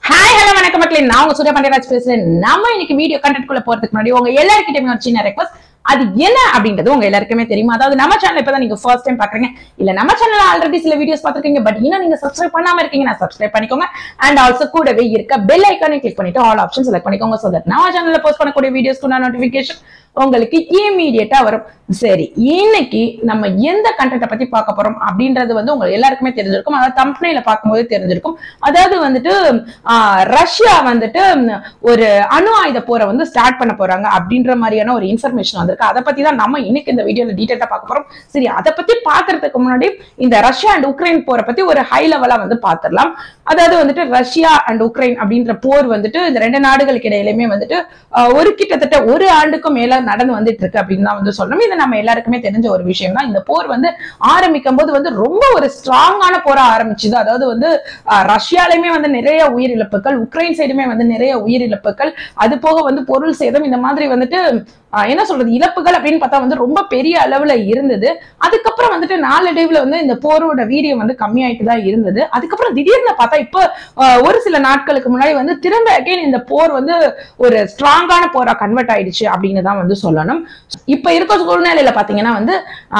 hi hello வணக்கம் மக்களே நான் உங்க சூர்யா பாண்டியராஜ் பேசுறேன் நம்ம இன்னைக்கு வீடியோ கண்டென்ட் குள்ள போறதுக்கு முன்னாடி உங்க எல்லாருக்கிட்டயுமே ஒரு சின்ன ரெக்வஸ்ட் அது என்ன அப்படின்றது உங்க எல்லாருக்குமே தெரியுமா அதாவது நம்ம சேனல் இப்பதான் நீங்க ஃபர்ஸ்ட் டைம் பாக்குறீங்க இல்ல நம்ம சேனல்ல ஆல்ரெடி சில வீடியோஸ் பாத்துருக்கீங்க பட் இன்னும் நீங்க சப்ஸ்கிரைப் பண்ணாம இருக்கீங்கன்னா சப்ஸ்கிரைப் பண்ணிக்கோங்க அண்ட் ஆல்சோ கூடவே இருக்க பெல் ஐக்கானை கிளிக் பண்ணிட்டு ஆல் ஆப்ஷன் செலக்ட் பண்ணிக்கோங்க சோ தட் நம்ம சேனல்ல போஸ்ட் பண்ணக்கூடிய வீடியோஸ்க்கு நோட்டிபிகேஷன் உங்களுக்கு இமீடியட்டா வரும் சரி இன்னைக்கு நம்ம எந்த கண்டென்ட்டை பத்தி பார்க்க போறோம் அப்படின்றது வந்து உங்க எல்லாருக்குமே தெரிஞ்சிருக்கும் அதாவது தம்பனையில பார்க்கும்போது தெரிஞ்சிருக்கும் அதாவது வந்துட்டு ஆஹ், ரஷ்யா வந்துட்டு ம், ஒரு அணு ஆயுத போரை வந்து ஸ்டார்ட் பண்ண போறாங்க அப்படின்ற மாதிரியான ஒரு இன்ஃபர்மேஷன் வந்திருக்கு அதை பத்தி தான் நம்ம இன்னைக்கு இந்த வீடியோல டீடைலா பார்க்க போறோம் சரி அதை பத்தி பாக்குறதுக்கு முன்னாடி இந்த ரஷ்யா அண்ட் உக்ரைன் போரை பத்தி ஒரு ஹை லெவலா வந்து பாத்துடலாம் அதாவது வந்துட்டு ரஷ்யா அண்ட் உக்ரைன் அப்படின்ற போர் வந்துட்டு இந்த ரெண்டு நாடுகளுக்கு இடையிலுமே வந்துட்டு ஆஹ், ஒரு கிட்டத்தட்ட ஒரு ஆண்டுக்கும் மேல நடந்து வந்துட்டு இருக்கு அப்படின்னு தான் வந்து சொல்லணும் இது நம்ம எல்லாருக்குமே தெரிஞ்ச ஒரு விஷயம் தான் இந்த போர் வந்து ஆரம்பிக்கும் போது வந்து ரொம்ப ஒரு ஸ்ட்ராங்கான போரா ஆரம்பிச்சுது அதாவது வந்து ஆஹ், ரஷ்யாலையுமே வந்து நிறைய உயிரிழப்புகள் உக்ரைன் சைடுமே வந்து நிறைய உயிரிழப்புகள் அது போக வந்து பொருள் சேதம் இந்த மாதிரி வந்துட்டு ஆஹ், என்ன சொல்றது இழப்புகள் அப்படின்னு பார்த்தா வந்து ரொம்ப பெரிய அளவுல இருந்தது அதுக்கப்புறம் வந்துட்டு நாளடைவுல வந்து இந்த போரோட வீரியம் வந்து கம்மியாயிட்டு தான் இருந்தது அதுக்கப்புறம் திடீர்னு பார்த்தா இப்போ ஆஹ், ஒரு சில நாட்களுக்கு முன்னாடி வந்து திரும்ப அகைன் இந்த போர் வந்து ஒரு ஸ்ட்ராங்கான போரா கன்வெர்ட் ஆயிடுச்சு அப்படின்னு தான் வந்து சொல்லணும் இப்ப இருக்க சூழ்நிலையில பாத்தீங்கன்னா வந்து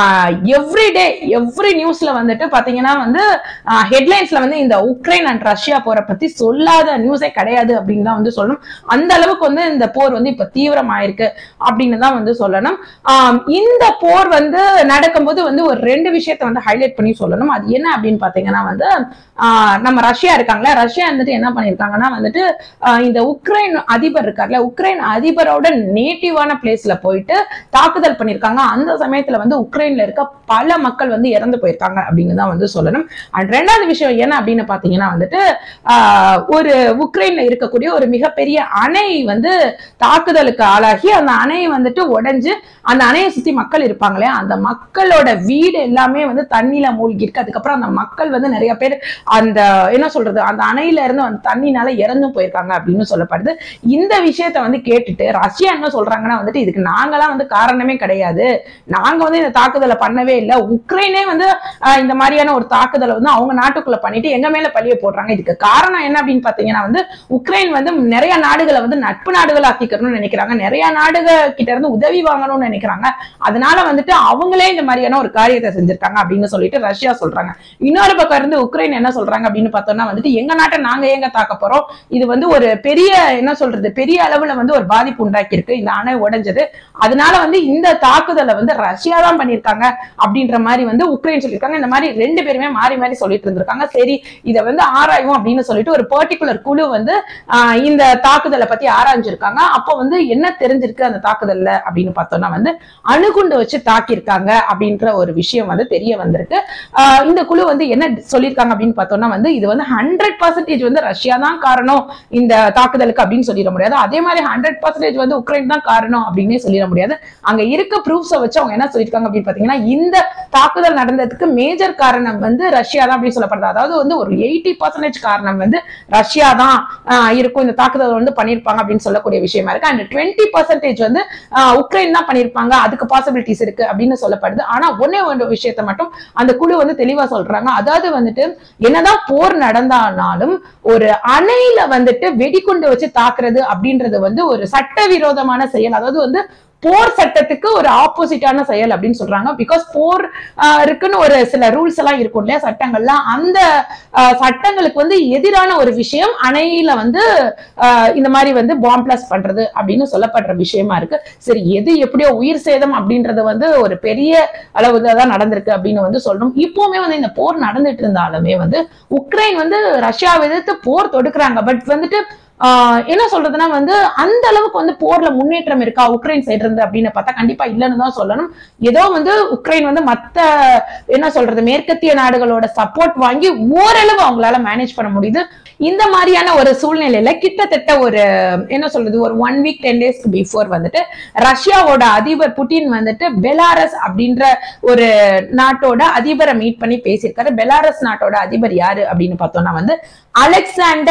எவ்ரி டே எவ்ரி நியூஸ்ல வந்துட்டு பாத்தீங்கன்னா வந்து ஹெட்லைன்ஸ்ல வந்து இந்த உக்ரைன் அண்ட் ரஷ்யா போரை பத்தி சொல்லாத நியூஸே கிடையாது அப்படின்னு தான் வந்து சொல்லணும் அந்த அளவுக்கு வந்து இந்த போர் வந்து இப்ப தீவிரமாயிருக்கு அப்படின்னு தான் வந்து சொல்லணும் ஆஹ் இந்த போர் வந்து நடக்கும்போது வந்து ஒரு ரெண்டு விஷயத்த வந்து ஹைலைட் பண்ணி சொல்லணும் அது என்ன அப்படின்னு பாத்தீங்கன்னா வந்து ஆஹ் நம்ம ரஷ்யா இருக்காங்களா ரஷ்யா வந்துட்டு என்ன பண்ணிருக்காங்கன்னா வந்துட்டு ஆஹ் இந்த உக்ரைன் அதிபர் இருக்கார்ல உக்ரைன் அதிபரோட நேட்டிவான பிளேஸ்ல போயிட்டு தாக்குதல் பண்ணிருக்காங்க அந்த சமயத்துல வந்து உக்ரைன்ல இருக்க பல மக்கள் வந்து இறந்து போயிருக்காங்க அப்படின்னு தான் வந்து சொல்லணும் அண்ட் ரெண்டாவது விஷயம் என்ன அப்படின்னு பாத்தீங்கன்னா வந்துட்டு ஆஹ் ஒரு உக்ரைன்ல இருக்கக்கூடிய ஒரு மிகப்பெரிய அணை வந்து தாக்குதலுக்கு ஆளாகி அந்த அணை வந்துட்டு உடைஞ்சு அந்த அணையை சுத்தி மக்கள் இருப்பாங்களே அந்த மக்களோட வீடு எல்லாமே வந்து தண்ணியில மூழ்கி இருக்கு அதுக்கப்புறம் அந்த மக்கள் வந்து நிறைய பேர் அந்த என்ன சொல்றது அந்த அணையில இருந்து அந்த தண்ணினால இறந்தும் போயிருக்காங்க அப்படின்னு சொல்லப்படுது இந்த விஷயத்த வந்து கேட்டுட்டு ரஷ்யா என்ன சொல்றாங்கன்னா வந்துட்டு இதுக்கு நாங்களாம் வந்து காரணமே கிடையாது நாங்க வந்து இந்த தாக்குதலை பண்ணவே இல்லை உக்ரைனே வந்து ஆஹ், இந்த மாதிரியான ஒரு தாக்குதலை வந்து அவங்க நாட்டுக்குள்ள பண்ணிட்டு எங்க மேல பழிய போடுறாங்க இதுக்கு காரணம் என்ன அப்படின்னு பாத்தீங்கன்னா வந்து உக்ரைன் வந்து நிறைய நாடுகளை வந்து நட்பு நாடுகள் ஆக்கிக்கணும்னு நினைக்கிறாங்க நிறைய நாடுகள் கிட்ட இருந்து உதவி வாங்கணும்னு நினைக்கிறாங்க அதனால வந்துட்டு அவங்களே இந்த மாதிரியான ஒரு காரியத்தை செஞ்சிருக்காங்க அப்படின்னு சொல்லிட்டு ரஷ்யா சொல்றாங்க இன்னொரு பக்கம் இருந்து உக்ரைன் என்ன சொல்றாங்க அப்படின்னு பார்த்தோம்னா வந்துட்டு எங்க நாட்டை நாங்க எங்க தாக்க போறோம் இது வந்து ஒரு பெரிய என்ன சொல்றது பெரிய அளவுல வந்து ஒரு பாதிப்பு உண்டாக்கி இருக்கு இந்த அணை உடைஞ்சது அதனால வந்து இந்த தாக்குதலை வந்து ரஷ்யா தான் பண்ணிருக்காங்க அப்படின்ற மாதிரி வந்து உக்ரைன் சொல்லியிருக்காங்க இந்த மாதிரி ரெண்டு பேருமே மாறி மாறி சொல்லிட்டு இருந்திருக்காங்க சரி இதை வந்து ஆராய்வோம் அப்படின்னு சொல்லிட்டு ஒரு பர்டிகுலர் குழு வந்து ஆஹ், இந்த தாக்குதலை பத்தி ஆராய்ஞ்சிருக்காங்க அப்போ வந்து என்ன தெரிஞ்சிருக்கு அந்த தாக்குதல்ல அப்படின்னு பார்த்தோம்னா வந்து அணுகுண்டு வச்சு தாக்கியிருக்காங்க அப்படின்ற ஒரு விஷயம் வந்து தெரிய வந்திருக்கு ஆஹ், இந்த குழு வந்து என்ன சொல்லியிருக்காங்க அப்படின்னு பார்த்தோம்னா வந்து இது வந்து ஹண்ட்ரட் பர்சன்டேஜ் வந்து ரஷ்யா தான் காரணம் இந்த தாக்குதலுக்கு அப்படின்னு சொல்லிட முடியாது அதே மாதிரி ஹண்ட்ரட் பர்சன்டேஜ் வந்து உக்ரைன் தான் காரணம் அப்படின்னே சொல்லிட முடியாது அங்க இருக்க ப்ரூஃப்ஸை வச்சு அவங்க என்ன சொல்லியிருக்காங்க அப்படின்னு பாத்தீங்கன்னா இந்த தாக்குதல் நடந்ததுக்கு மேஜர் காரணம் வந்து ரஷ்யா தான் அப்படின்னு சொல்லப்படுது அதாவது வந்து ஒரு எயிட்டி பர்சன்டேஜ் காரணம் வந்து ரஷ்யா தான் ஆஹ், இருக்கும் இந்த தாக்குதல் வந்து பண்ணியிருப்பாங்க அப்படின்னு சொல்லக்கூடிய விஷயமா இருக்கு அண்ட் டுவெண்ட்டி பர்சன்டேஜ் வந்து ஆஹ், உக்ரைன் தான் பண்ணியிருப்பாங்க அதுக்கு பாசிபிலிட்டிஸ் இருக்கு அப்படின்னு சொல்லப்படுது ஆனா ஒன்னே ஒரு விஷயத்த மட்டும் அந்த குழு வந்து தெளிவா சொல்றாங்க அதாவது வந்துட்டு என்னதான் போர் நடந்தாலும் ஒரு அணையில வந்துட்டு வெடிகுண்டு வச்சு தாக்குறது அப்படின்றது வந்து ஒரு சட்டவிரோதமான செயல் அதாவது வந்து போர் சட்டத்துக்கு ஒரு ஆப்போசிட்டான செயல் அப்படின்னு சொல்றாங்க பிகாஸ் போர் ஆஹ், இருக்குன்னு ஒரு சில ரூல்ஸ் எல்லாம் இருக்கும் இல்லையா சட்டங்கள்லாம் அந்த ஆஹ், சட்டங்களுக்கு வந்து எதிரான ஒரு விஷயம் அணையில வந்து ஆஹ், இந்த மாதிரி வந்து பாம் பிளாஸ்ட் பண்றது அப்படின்னு சொல்லப்படுற விஷயமா இருக்கு சரி எது எப்படியோ உயிர் சேதம் அப்படின்றது வந்து ஒரு பெரிய அளவுல தான் நடந்திருக்கு அப்படின்னு வந்து சொல்லணும் இப்பவுமே வந்து இந்த போர் நடந்துட்டு இருந்தாலுமே வந்து உக்ரைன் வந்து ரஷ்யாவை எதிர்த்து போர் தொடுக்குறாங்க பட் வந்துட்டு ஆஹ் என்ன சொல்றதுன்னா வந்து அந்த அளவுக்கு வந்து போர்ல முன்னேற்றம் இருக்கா உக்ரைன் சைடு இருந்து அப்படின்னு பார்த்தா கண்டிப்பா இல்லைன்னு தான் சொல்லணும் ஏதோ வந்து உக்ரைன் வந்து மத்த என்ன சொல்றது மேற்கத்திய நாடுகளோட சப்போர்ட் வாங்கி ஓரளவு அவங்களால மேனேஜ் பண்ண முடியுது இந்த மாதிரியான ஒரு சூழ்நிலையில கிட்டத்தட்ட ஒரு என்ன சொல்றது ஒரு ஒன் வீக் டென் டேஸ்க்கு பிஃபோர் வந்துட்டு ரஷ்யாவோட அதிபர் புட்டின் வந்துட்டு பெலாரஸ் அப்படின்ற ஒரு நாட்டோட அதிபரை மீட் பண்ணி பேசியிருக்காரு பெலாரஸ் நாட்டோட அதிபர் யாரு அப்படின்னு பார்த்தோம்னா வந்து அலெக்சாண்டர்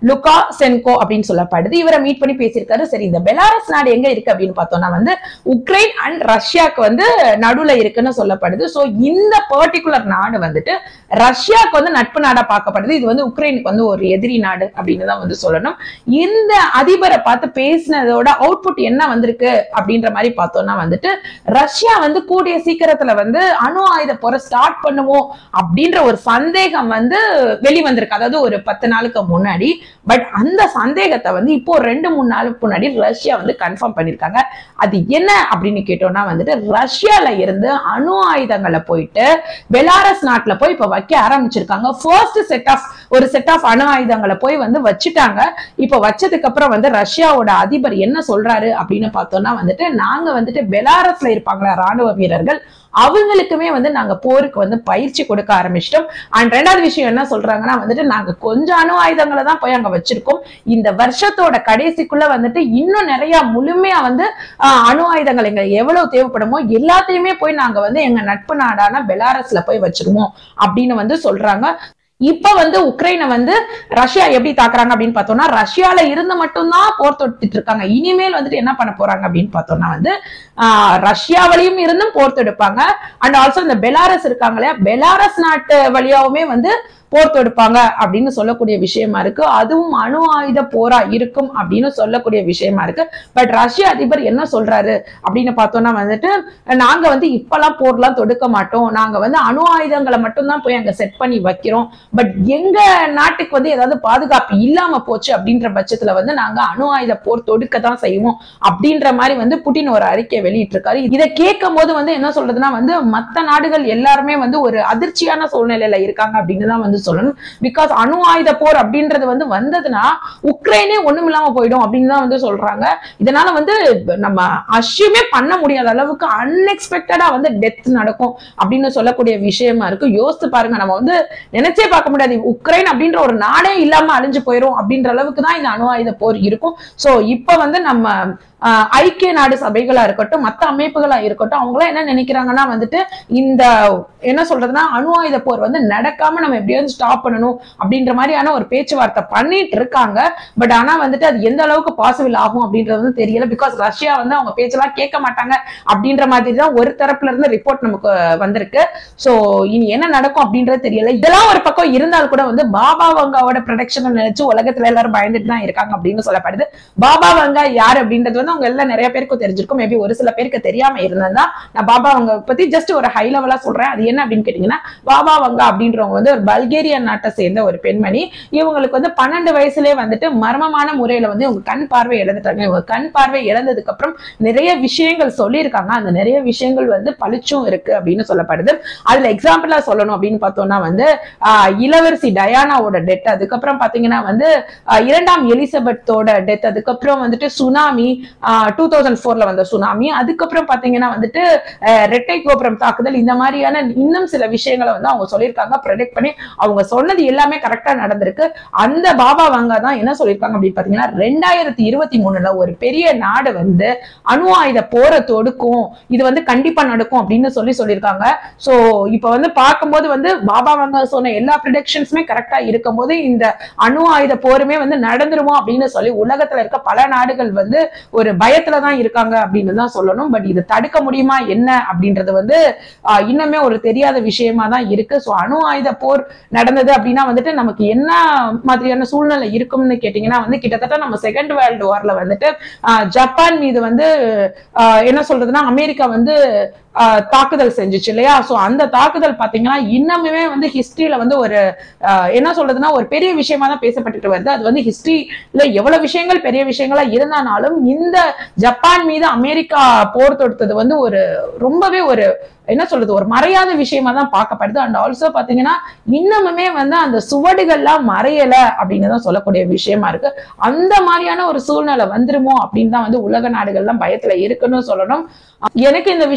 லுகா சென்கோ அப்படின்னு சொல்லப்படுது இவரை மீட் பண்ணி பேசியிருக்காரு சரி இந்த பெலாரஸ் நாடு எங்க இருக்கு அப்படின்னு பார்த்தோம்னா வந்து உக்ரைன் அண்ட் ரஷ்யாக்கு வந்து நடுவுல இருக்குன்னு சொல்லப்படுது சோ இந்த பர்டிகுலர் நாடு வந்துட்டு ரஷ்யாவுக்கு வந்து நட்பு நாடா பார்க்கப்படுது இது வந்து உக்ரைனுக்கு வந்து ஒரு எதிரி நாடு அப்படின்னு தான் வந்து சொல்லணும் இந்த அதிபரை பார்த்து பேசினதோட அவுட்புட் என்ன வந்திருக்கு அப்படின்ற மாதிரி பார்த்தோம்னா வந்துட்டு ரஷ்யா வந்து கூடிய சீக்கிரத்துல வந்து அணு ஆயுத போற ஸ்டார்ட் பண்ணுவோம் அப்படின்ற ஒரு சந்தேகம் வந்து வெளிவந்திருக்கு அதாவது ஒரு பத்து நாளுக்கு முன்னாடி பட் அந்த சந்தேகத்தை வந்து இப்போ ஒரு ரெண்டு மூணு நாளுக்கு முன்னாடி ரஷ்யா வந்து கன்ஃபார்ம் பண்ணிருக்காங்க அது என்ன அப்படின்னு கேட்டோம்னா வந்துட்டு ரஷ்யால இருந்து அணு ஆயுதங்களை போயிட்டு பெலாரஸ் நாட்டுல போய் இப்ப வைக்க ஆரம்பிச்சிருக்காங்க ஃபர்ஸ்ட் செட் ஆஃப் ஒரு செட் ஆஃப் அணு ஆயுதங்களை போய் வந்து வச்சுட்டாங்க இப்ப வச்சதுக்கு அப்புறம் வந்து ரஷ்யாவோட அதிபர் என்ன சொல்றாரு அப்படின்னு பார்த்தோம்னா வந்துட்டு நாங்க வந்துட்டு பெலாரஸ்ல இருப்பாங்களா ராணுவ வீரர்கள் அவங்களுக்குமே வந்து நாங்க போருக்கு வந்து பயிற்சி கொடுக்க ஆரம்பிச்சிட்டோம் அண்ட் ரெண்டாவது விஷயம் என்ன சொல்றாங்கன்னா வந்துட்டு நாங்க கொஞ்சம் அணு ஆயுதங்களை தான் போய் அங்க வச்சிருக்கோம் இந்த வருஷத்தோட கடைசிக்குள்ள வந்துட்டு இன்னும் நிறைய முழுமையா வந்து ஆஹ், அணு ஆயுதங்கள் எங்க எவ்வளவு தேவைப்படுமோ எல்லாத்தையுமே போய் நாங்க வந்து எங்க நட்பு நாடான பெலாரஸ்ல போய் வச்சிருவோம் அப்படின்னு வந்து சொல்றாங்க இப்ப வந்து உக்ரைனை வந்து ரஷ்யா எப்படி தாக்குறாங்க அப்படின்னு பார்த்தோம்னா ரஷ்யால இருந்து மட்டும்தான் போர் தொடுத்துட்டு இருக்காங்க இனிமேல் வந்துட்டு என்ன பண்ண போறாங்க அப்படின்னு பார்த்தோம்னா வந்து ஆஹ், ரஷ்யாவிலையும் இருந்தும் போர் தொடுப்பாங்க அண்ட் ஆல்சோ இந்த பெலாரஸ் இருக்காங்க இல்லையா பெலாரஸ் நாட்டு வழியாவுமே வந்து போர் தொடுப்பாங்க அப்படின்னு சொல்லக்கூடிய விஷயமா இருக்கு அதுவும் அணு ஆயுத போரா இருக்கும் அப்படின்னு சொல்லக்கூடிய விஷயமா இருக்கு பட் ரஷ்ய அதிபர் என்ன சொல்றாரு அப்படின்னு பார்த்தோம்னா வந்துட்டு நாங்க வந்து இப்பெல்லாம் போர்லாம் தொடுக்க மாட்டோம் நாங்க வந்து அணு ஆயுதங்களை மட்டும்தான் போய் அங்க செட் பண்ணி வைக்கிறோம் பட் எங்க நாட்டுக்கு வந்து ஏதாவது பாதுகாப்பு இல்லாம போச்சு அப்படின்ற பட்சத்துல வந்து நாங்க அணு ஆயுத போர் தொடுக்க தான் செய்வோம் அப்படின்ற மாதிரி வந்து புட்டின் ஒரு அறிக்கையை வெளியிட்டிருக்காரு இதை கேட்கும் போது வந்து என்ன சொல்றதுன்னா வந்து மத்த நாடுகள் எல்லாருமே வந்து ஒரு அதிர்ச்சியான சூழ்நிலையில இருக்காங்க அப்படின்னு தான் வந்து சொல்லணும் பிகாஸ் அணு ஆயுத போர் அப்படின்றது வந்து வந்ததுன்னா உக்ரைனே ஒண்ணும் இல்லாம போயிடும் அப்படின்னு தான் வந்து சொல்றாங்க இதனால வந்து நம்ம அஷ்யூமே பண்ண முடியாத அளவுக்கு அன்எக்ஸ்பெக்டடா வந்து டெத் நடக்கும் அப்படின்னு சொல்லக்கூடிய விஷயமா இருக்கு யோசித்து பாருங்க நம்ம வந்து நினைச்சே பார்க்க முடியாது உக்ரைன் அப்படின்ற ஒரு நாடே இல்லாம அழிஞ்சு போயிரும் அப்படின்ற அளவுக்கு தான் இந்த அணு ஆயுத போர் இருக்கும் சோ இப்ப வந்து நம்ம ஆஹ், ஐக்கிய நாடு சபைகளா இருக்கட்டும் மத்த அமைப்புகளா இருக்கட்டும் அவங்களாம் என்ன நினைக்கிறாங்கன்னா வந்துட்டு இந்த என்ன சொல்றதுன்னா அணு ஆயுத போர் வந்து நடக்காம நம்ம எப்படியாவது ஸ்டாப் பண்ணணும் அப்படின்ற மாதிரியான ஒரு பேச்சுவார்த்தை பண்ணிட்டு இருக்காங்க பட் ஆனா வந்துட்டு அது எந்த அளவுக்கு பாசிபிள் ஆகும் அப்படின்றது வந்து தெரியல பிகாஸ் ரஷ்யா வந்து அவங்க பேச்செல்லாம் கேட்க மாட்டாங்க அப்படின்ற மாதிரி தான் ஒரு தரப்புல இருந்து ரிப்போர்ட் நமக்கு வந்திருக்கு சோ இனி என்ன நடக்கும் அப்படின்றது தெரியல இதெல்லாம் ஒரு பக்கம் இருந்தால் கூட வந்து பாபா வங்காவோட ப்ரொடக்ஷன் நினைச்சு உலகத்துல எல்லாரும் பயந்துட்டு தான் இருக்காங்க அப்படின்னு சொல்லப்படுது பாபா வங்கா யார் அப்படின்றது வந்து அவங்க எல்லாம் நிறைய பேருக்கு தெரிஞ்சிருக்கும் மேபி ஒரு சில பேருக்கு தெரியாம இருந்தா நான் பாபா வங்கா பத்தி ஜஸ்ட் ஒரு ஹை லெவலா சொல்றேன் அது என்ன அப்படின்னு கேட்டீங்கன்னா பாபா வங்கா அப்படின்றவங்க வந்து ஒரு பல்கேரியன் நாட்டை சேர்ந்த ஒரு பெண்மணி இவங்களுக்கு வந்து பன்னெண்டு வயசுலயே வந்துட்டு மர்மமான முறையில வந்து இவங்க கண் பார்வை இழந்துட்டாங்க இவங்க கண் பார்வை இழந்ததுக்கு அப்புறம் நிறைய விஷயங்கள் சொல்லியிருக்காங்க அந்த நிறைய விஷயங்கள் வந்து பளிச்சும் இருக்கு அப்படின்னு சொல்லப்படுது அதுல எக்ஸாம்பிளா சொல்லணும் அப்படின்னு பார்த்தோம்னா வந்து ஆஹ், இளவரசி டயானாவோட டெத் அதுக்கப்புறம் பாத்தீங்கன்னா வந்து ஆஹ், இரண்டாம் எலிசபெத்தோட டெத் அதுக்கப்புறம் வந்துட்டு சுனாமி டூ தௌசண்ட் ஃபோர்ல வந்த சுனாமி அதுக்கப்புறம் பாத்தீங்கன்னா வந்துட்டு ஆஹ், ரெட்டை கோபுரம் தாக்குதல் இந்த மாதிரியான இன்னும் சில விஷயங்களை வந்து அவங்க சொல்லியிருக்காங்க ப்ரெடிக்ட் பண்ணி அவங்க சொன்னது எல்லாமே கரெக்டா நடந்திருக்கு அந்த பாபா வங்கா தான் என்ன சொல்லியிருக்காங்க அப்படின்னு பாத்தீங்கன்னா ரெண்டாயிரத்தி இருபத்தி மூணுல ஒரு பெரிய நாடு வந்து அணு ஆயுத போரை தொடுக்கும் இது வந்து கண்டிப்பா நடக்கும் அப்படின்னு சொல்லி சொல்லியிருக்காங்க சோ இப்ப வந்து பார்க்கும்போது வந்து பாபா வங்கா சொன்ன எல்லா ப்ரிடிக்ஷன்ஸுமே கரெக்டா இருக்கும்போது இந்த அணு ஆயுத போருமே வந்து நடந்துருமோ அப்படின்னு சொல்லி உலகத்துல இருக்க பல நாடுகள் வந்து ஒரு பயத்துல தான் இருக்காங்க அப்படின்னு தான் சொல்லணும் பட் இது தடுக்க முடியுமா என்ன அப்படின்றது வந்து ஆஹ், இன்னுமே ஒரு தெரியாத விஷயமா தான் இருக்கு சோ அணு ஆயுத போர் நடந்தது அப்படின்னா வந்துட்டு நமக்கு என்ன மாதிரியான சூழ்நிலை இருக்கும்னு கேட்டீங்கன்னா வந்து கிட்டத்தட்ட நம்ம செகண்ட் வேர்ல்டு வார்ல வந்துட்டு ஆஹ், ஜப்பான் மீது வந்து ஆஹ், என்ன சொல்றதுன்னா அமெரிக்கா வந்து ஆஹ், தாக்குதல் செஞ்சுச்சு இல்லையா சோ அந்த தாக்குதல் பாத்தீங்கன்னா இன்னமுமே வந்து ஹிஸ்டரியில வந்து ஒரு ஆஹ், என்ன சொல்றதுன்னா ஒரு பெரிய விஷயமா தான் பேசப்பட்டுட்டு வருது அது வந்து ஹிஸ்டரியில எவ்வளவு விஷயங்கள் பெரிய விஷயங்களா இருந்தாலும் இந்த ஜப்பான் மீது அமெரிக்கா போர் தொடுத்தது வந்து ஒரு ரொம்பவே ஒரு என்ன சொல்றது ஒரு மறையாத விஷயமா தான் பார்க்கப்படுது அண்ட் ஆல்சோ பாத்தீங்கன்னா இன்னமுமே வந்து அந்த சுவடுகள்லாம் மறையல அப்படின்னு தான் சொல்லக்கூடிய விஷயமா இருக்கு அந்த மாதிரியான ஒரு சூழ்நிலை வந்துருமோ அப்படின்னு தான் வந்து உலக நாடுகள்லாம் பயத்துல இருக்குன்னு சொல்லணும் எனக்கு இந்த விஷயத்த பர்சனலா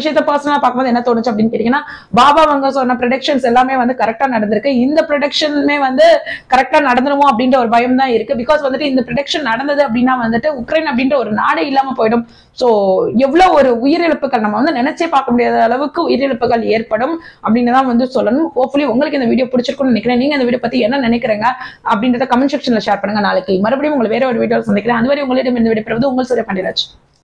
பர்சனலா பார்க்கும்போது என்ன தோணுச்சு அப்படின்னு கேட்டீங்கன்னா பாபா அவங்க சொன்ன ப்ரொடக்ஷன்ஸ் எல்லாமே வந்து கரெக்டா நடந்திருக்கு இந்த ப்ரொடக்ஷனுமே வந்து கரெக்டா நடந்துருமோ அப்படின்ற ஒரு பயம் தான் இருக்கு பிகாஸ் வந்துட்டு இந்த ப்ரொடக்ஷன் நடந்தது அப்படின்னா வந்துட்டு உக்ரைன் அப்படின்ற ஒரு நாடே இல்லாம போயிடும் சோ எவ்வளவு ஒரு உயிரிழப்புகள் நம்ம வந்து நினைச்சே பார்க்க முடியாத அளவுக்கு உயிரிழப்புகள் ஏற்படும் அப்படின்னு தான் வந்து சொல்லணும் ஹோப்ஃபுல்லி உங்களுக்கு இந்த வீடியோ பிடிச்சிருக்கும்னு நினைக்கிறேன் நீங்க இந்த வீடியோ பத்தி என்ன நினைக்கிறீங்க அப்படின்றத கமெண்ட் செக்ஷன்ல ஷேர் பண்ணுங்க நாளைக்கு மறுபடியும் உங்களை வேற ஒரு வீடியோ சந்திக்கிறேன் அதுவரை உங்களிடம் இந்த வீடியோ பெறுவது உங்கள் சூரிய பாண்டியராஜ்